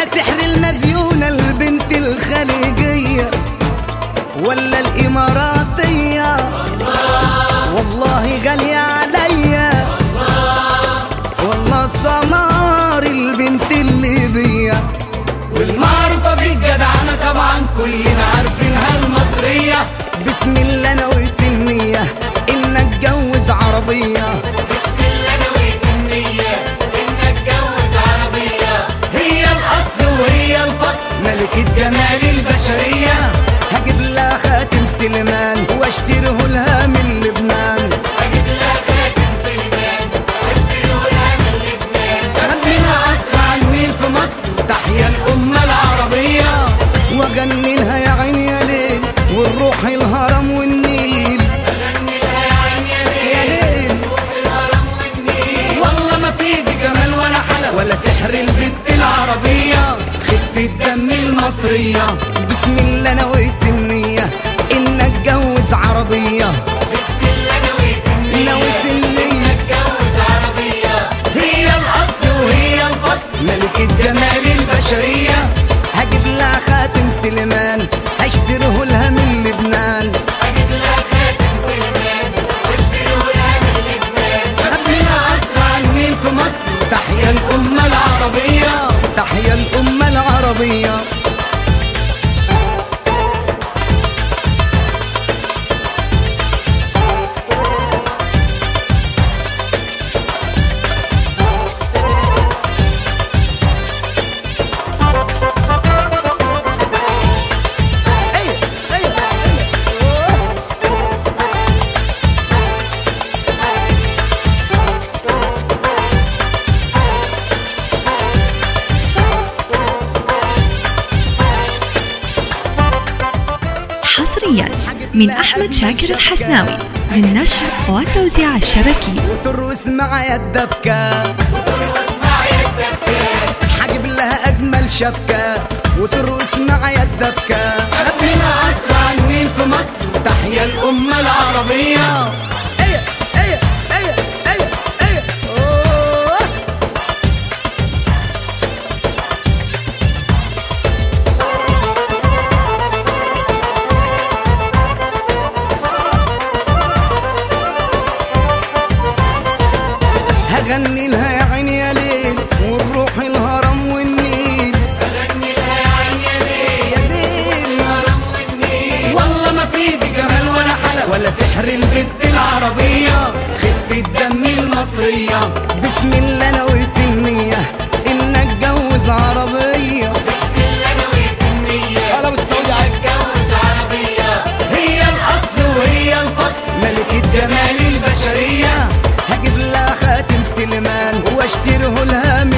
يا سحر المزيونة البنت الخليجية ولا الإماراتية والله غالية عليا والله سمار البنت الليبية والمعروفة بالجدعنة طبعا كلنا عارفينها المصرية بسم الله نويت النية إن أتجوز عربية بسم الله نويت النية إن أتجوز عربية هي الأصل وهي الفصل ملكة جمال البشرية هجيب لها خاتم سليمان واشتريه لها من لبنان أجيب لها خاتم سلمان وأشتريه لها من لبنان ربنا أسرع النيل في مصر تحيا الأمة العربية وجننها يا عين يا ليل والروح الهرم والنيل أغني لها يا عين يا يا ليل ليل روح الهرم والنيل والله ما في جمال ولا حلا ولا سحر البنت العربية خفة دم المصرية بسم الله نويت النية إن أتجوز عربية بسم الله نويت النية نويت النية أتجوز عربية هي الأصل وهي الفصل ملكة جمال البشرية هجيب لها خاتم سليمان هشتريه لها من لبنان أجيب لها خاتم سلمان وأشتريه لها من لبنان ربنا أسرع النيل في مصر تحيا الأمة العربية تحيا الأمة العربية أيوة، أيوة، أيوة. حصريا من أحمد شاكر الحسناوي للنشر والتوزيع الشبكي وترقص معايا الدبكة وترقص معايا الدبكة حجيب لها أجمل شبكة وترقص معايا الدبكة ربنا أسرع النيل في مصر تحيا الأمة العربية أيه أيه أيه أيه أيه أوه. هغني لها يا عين يا ليل والروح الهرم والنيل أغني لها يا عين يا ليل يا ليل الهرم والنيل والله ما في جمال ولا حلا ولا سحر البنت العربية خفة دم المصرية بسم الله نويت النية إن أتجوز عربية بسم الله نويت النية هلا بالسعودي عايز أتجوز عربية هي الأصل وهي الفصل ملكة جمال البشرية هجيب لها خاتم سليمان واشتريه لها